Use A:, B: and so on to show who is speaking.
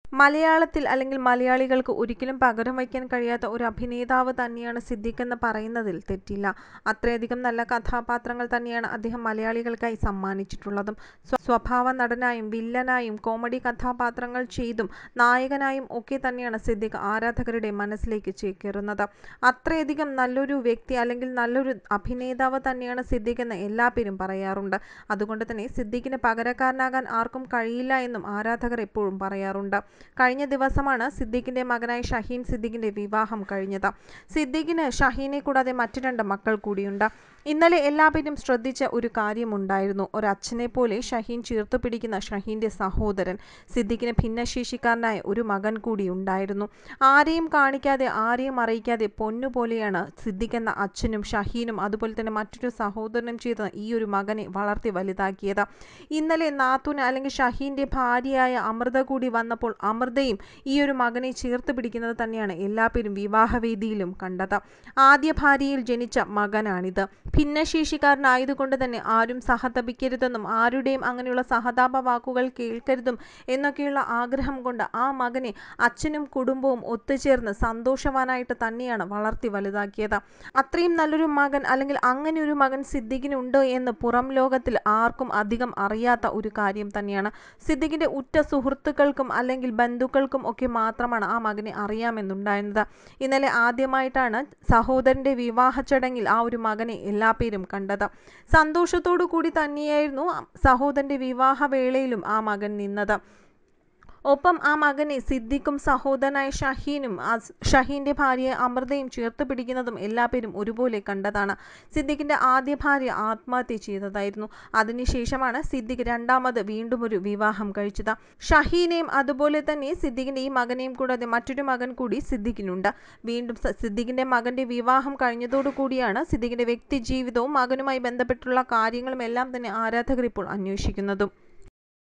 A: മലയാളത്തിൽ അല്ലെങ്കിൽ മലയാളികൾക്ക് ഒരിക്കലും പകരം വയ്ക്കാൻ കഴിയാത്ത ഒരു അഭിനേതാവ് തന്നെയാണ് സിദ്ദിഖ് എന്ന് പറയുന്നതിൽ തെറ്റില്ല അത്രയധികം നല്ല കഥാപാത്രങ്ങൾ തന്നെയാണ് അദ്ദേഹം മലയാളികൾക്കായി സമ്മാനിച്ചിട്ടുള്ളതും സ്വഭാവ നടനായും വില്ലനായും കോമഡി കഥാപാത്രങ്ങൾ ചെയ്തും നായകനായും ഒക്കെ തന്നെയാണ് സിദ്ദിഖ് ആരാധകരുടെ മനസ്സിലേക്ക് ചേക്കേറുന്നത് അത്രയധികം നല്ലൊരു വ്യക്തി അല്ലെങ്കിൽ നല്ലൊരു അഭിനേതാവ് തന്നെയാണ് സിദ്ദിഖ് എന്ന് എല്ലാ പേരും പറയാറുണ്ട് അതുകൊണ്ട് തന്നെ സിദ്ദിഖിന് പകരക്കാരനാകാൻ ആർക്കും കഴിയില്ല എന്നും ആരാധകർ എപ്പോഴും പറയാറുണ്ട് കഴിഞ്ഞ ദിവസമാണ് സിദ്ദിഖിന്റെ മകനായ ഷഹീൻ സിദ്ദിഖിന്റെ വിവാഹം കഴിഞ്ഞത് സിദ്ദിഖിന് ഷഹീനെ കൂടാതെ മറ്റു രണ്ട് മക്കൾ കൂടിയുണ്ട് ഇന്നലെ എല്ലാവരും ശ്രദ്ധിച്ച ഒരു കാര്യമുണ്ടായിരുന്നു ഒരച്ഛനെ പോലെ ഷഹീൻ ചേർത്തു പിടിക്കുന്ന ഷഹീന്റെ സഹോദരൻ സിദ്ദിഖിന് ഭിന്നശേഷിക്കാരനായ ഒരു മകൻ കൂടി ഉണ്ടായിരുന്നു ആരെയും കാണിക്കാതെ ആരെയും അറിയിക്കാതെ പൊന്നുപോലെയാണ് സിദ്ദിഖ് എന്ന അച്ഛനും ഷഹീനും അതുപോലെ തന്നെ മറ്റൊരു സഹോദരനും ചെയ്ത ഈ ഒരു മകനെ വളർത്തി വലുതാക്കിയത് ഇന്നലെ നാത്തൂന് അല്ലെങ്കിൽ ഷഹീന്റെ ഭാര്യയായ അമൃത കൂടി വന്നപ്പോൾ അമൃതയും ഈ ഒരു മകനെ ചേർത്ത് പിടിക്കുന്നത് തന്നെയാണ് എല്ലാ പേരും വിവാഹവേദിയിലും കണ്ടത് ആദ്യ ഭാര്യയിൽ ജനിച്ച മകനാണിത് ഭിന്നശേഷിക്കാരനായതുകൊണ്ട് തന്നെ ആരും സഹതപിക്കരുതെന്നും ആരുടെയും അങ്ങനെയുള്ള സഹതാപ വാക്കുകൾ കേൾക്കരുതും എന്നൊക്കെയുള്ള ആഗ്രഹം കൊണ്ട് ആ മകനെ അച്ഛനും കുടുംബവും ഒത്തുചേർന്ന് സന്തോഷവാനായിട്ട് തന്നെയാണ് വളർത്തി വലുതാക്കിയത് അത്രയും നല്ലൊരു മകൻ അല്ലെങ്കിൽ അങ്ങനെ ഒരു മകൻ സിദ്ദിഖിനുണ്ട് എന്ന് പുറം ലോകത്തിൽ ആർക്കും അധികം അറിയാത്ത ഒരു കാര്യം തന്നെയാണ് സിദ്ദിഖിന്റെ ഉറ്റ സുഹൃത്തുക്കൾക്കും അല്ലെങ്കിൽ ബന്ധുക്കൾക്കും ഒക്കെ മാത്രമാണ് ആ മകനെ അറിയാമെന്നുണ്ടായിരുന്നത് ഇന്നലെ ആദ്യമായിട്ടാണ് സഹോദരന്റെ വിവാഹ ചടങ്ങിൽ ആ ഒരു മകനെ എല്ലാ പേരും കണ്ടത് സന്തോഷത്തോടു കൂടി തന്നെയായിരുന്നു സഹോദരന്റെ വിവാഹ വേളയിലും ആ മകൻ നിന്നത് ഒപ്പം ആ മകനെ സിദ്ദിഖും സഹോദരനായ ഷഹീനും ഷഹീന്റെ ഭാര്യയെ അമൃതയും ചേർത്ത് പിടിക്കുന്നതും എല്ലാ പേരും ഒരുപോലെ കണ്ടതാണ് സിദ്ദിഖിന്റെ ആദ്യ ഭാര്യ ആത്മഹത്യ ചെയ്തതായിരുന്നു അതിനുശേഷമാണ് സിദ്ദിഖ് രണ്ടാമത് വീണ്ടും ഒരു വിവാഹം കഴിച്ചത് ഷഹീനെയും അതുപോലെ തന്നെ സിദ്ദിഖിന്റെ ഈ മകനെയും കൂടാതെ മറ്റൊരു മകൻ കൂടി സിദ്ദിഖിനുണ്ട് വീണ്ടും സിദ്ദിഖിന്റെ മകന്റെ വിവാഹം കഴിഞ്ഞതോടു കൂടിയാണ് സിദ്ദിഖിന്റെ വ്യക്തി ജീവിതവും മകനുമായി ബന്ധപ്പെട്ടുള്ള കാര്യങ്ങളും എല്ലാം തന്നെ ആരാധകർ ഇപ്പോൾ അന്വേഷിക്കുന്നതും